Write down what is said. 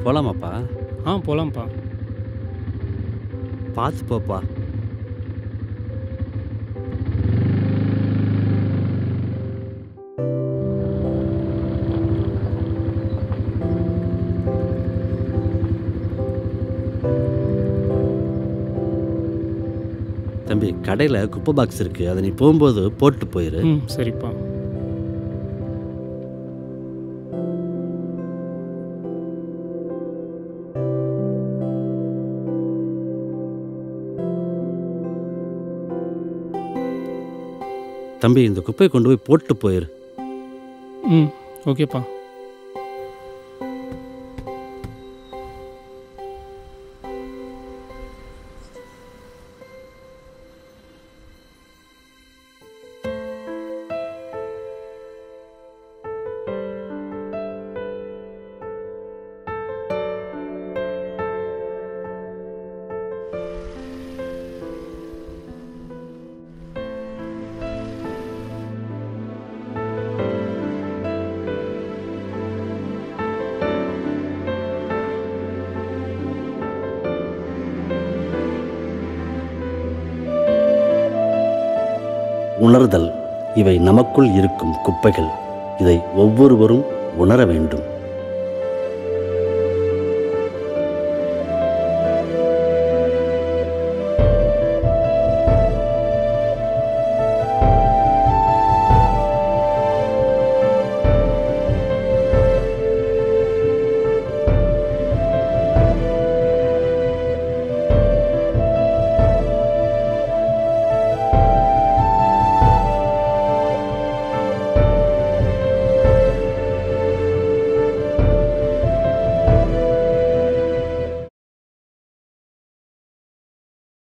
போலாமாப்பா ஆ போகலாம்ப்பா பார்த்து போப்பா தம்பி கடையில் குப்பை பாக்ஸ் இருக்குது அதை நீ போகும்போது போட்டு போயிரு ம் சரிப்பா தம்பி இந்த குப்பையை கொண்டு போய் போட்டு போயிரு ம் ஓகேப்பா உணர்தல் இவை நமக்குள் இருக்கும் குப்பைகள் இதை ஒவ்வொருவரும் உணர வேண்டும்